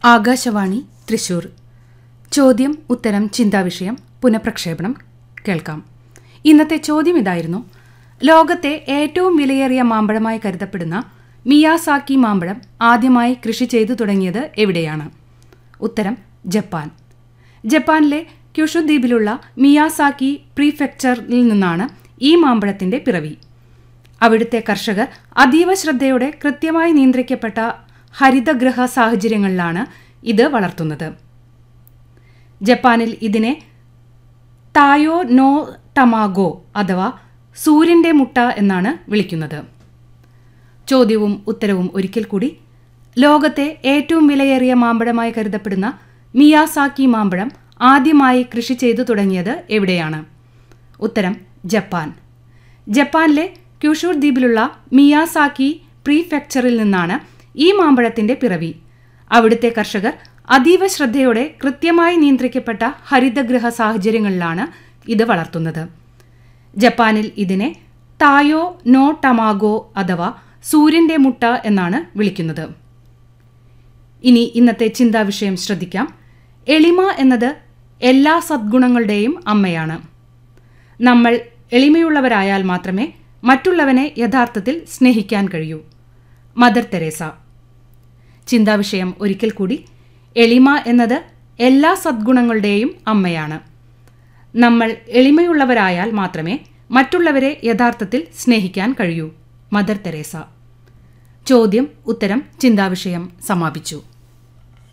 ആകാശവാണി തൃശൂർ ചോദ്യം ഉത്തരം ചിന്താവിഷയം പുനഃപ്രക്ഷേപണം കേൾക്കാം ഇന്നത്തെ ചോദ്യം ഇതായിരുന്നു ലോകത്തെ ഏറ്റവും വിലയേറിയ മാമ്പഴമായി കരുതപ്പെടുന്ന മിയാസാക്കി മാമ്പഴം ആദ്യമായി കൃഷി ചെയ്തു തുടങ്ങിയത് എവിടെയാണ് ഉത്തരം ജപ്പാൻ ജപ്പാനിലെ ക്യുഷു ദ്വീപിലുള്ള മിയാസാക്കി പ്രീഫെക്ചറിൽ നിന്നാണ് ഈ മാമ്പഴത്തിന്റെ പിറവി അവിടുത്തെ കർഷകർ അതീവ ശ്രദ്ധയോടെ കൃത്യമായി നിയന്ത്രിക്കപ്പെട്ട ഹരിതഗ്രഹ സാഹചര്യങ്ങളിലാണ് ഇത് വളർത്തുന്നത് ജപ്പാനിൽ ഇതിനെ തായോ നോ ടമാഗോ അഥവാ സൂര്യന്റെ മുട്ട എന്നാണ് വിളിക്കുന്നത് ചോദ്യവും ഉത്തരവും ഒരിക്കൽ കൂടി ലോകത്തെ ഏറ്റവും വിലയേറിയ മാമ്പഴമായി കരുതപ്പെടുന്ന മിയാസാക്കി മാമ്പഴം ആദ്യമായി കൃഷി ചെയ്തു തുടങ്ങിയത് എവിടെയാണ് ഉത്തരം ജപ്പാൻ ജപ്പാനിലെ ക്യൂഷൂർ ദ്വീപിലുള്ള മിയാസാക്കി പ്രീഫെക്ചറിൽ നിന്നാണ് ഈ മാമ്പഴത്തിന്റെ പിറവി അവിടുത്തെ കർഷകർ അതീവ ശ്രദ്ധയോടെ കൃത്യമായി നിയന്ത്രിക്കപ്പെട്ട ഹരിതഗൃഹ സാഹചര്യങ്ങളിലാണ് ഇത് വളർത്തുന്നത് ജപ്പാനിൽ ഇതിനെ തായോ നോ ടമാഗോ അഥവാ സൂര്യന്റെ മുട്ട എന്നാണ് വിളിക്കുന്നത് ഇനി ഇന്നത്തെ ചിന്താവിഷയം ശ്രദ്ധിക്കാം എളിമ എന്നത് എല്ലാ സദ്ഗുണങ്ങളുടെയും അമ്മയാണ് നമ്മൾ എളിമയുള്ളവരായാൽ മാത്രമേ മറ്റുള്ളവനെ യഥാർത്ഥത്തിൽ സ്നേഹിക്കാൻ കഴിയൂ മദർ തെരേസ ചിന്താവിഷയം ഒരിക്കൽ കൂടി എളിമ എന്നത് എല്ലാ സദ്ഗുണങ്ങളുടെയും അമ്മയാണ് നമ്മൾ എളിമയുള്ളവരായാൽ മാത്രമേ മറ്റുള്ളവരെ യഥാർത്ഥത്തിൽ സ്നേഹിക്കാൻ കഴിയൂ മദർ തെരേസ ചോദ്യം ഉത്തരം ചിന്താവിഷയം സമാപിച്ചു